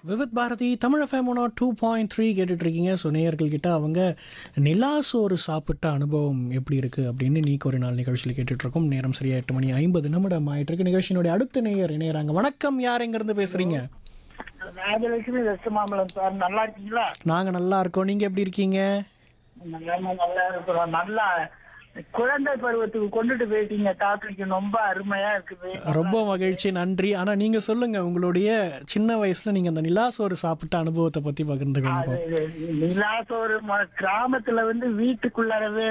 Vividh Bharati Tamil FM one two point three கேட்டுட்ருக்கீங்க so நேயர்கள்கிட்ட அவங்க நிலா சோறு சாப்பிட்ட அனுபவம் எப்படி இருக்குது அப்படின்னு நீக்கு ஒரு நாள் நிகழ்ச்சியில் கேட்டுட்ருக்கோம் நேரம் சரியா எட்டு மணி ஐம்பது நிமிடம் ஆயிட்டு இருக்கு நிகழ்ச்சியினுடைய அடுத்த நேயர் இணையறாங்க வணக்கம் யார் எங்கேருந்து பேசுகிறீங்க ராஜலட்சுமி வெஸ்ட் மாம்பலம் சார் நல்லா இருக்கீங்களா நாங்கள் நல்லா இருக்கோம் நீங்கள் எப்படி இருக்கீங்க நல்லா நல்லா இருக்கிறோம் நல்லா குழந்தை பருவத்துக்கு கொண்டுட்டு போயிட்டீங்க டாபிக் ரொம்ப அருமையா இருக்குது ரொம்ப மகிழ்ச்சி நன்றி ஆனால் நீங்கள் சொல்லுங்கள் உங்களுடைய சின்ன வயசில் நீங்கள் அந்த நிலா சோறு சாப்பிட்ட அனுபவத்தை பற்றி பகிர்ந்துக்கோங்க அது நிலாசோறு ம- கிராமத்துல வந்து வீட்டுக்குள்ளாரவே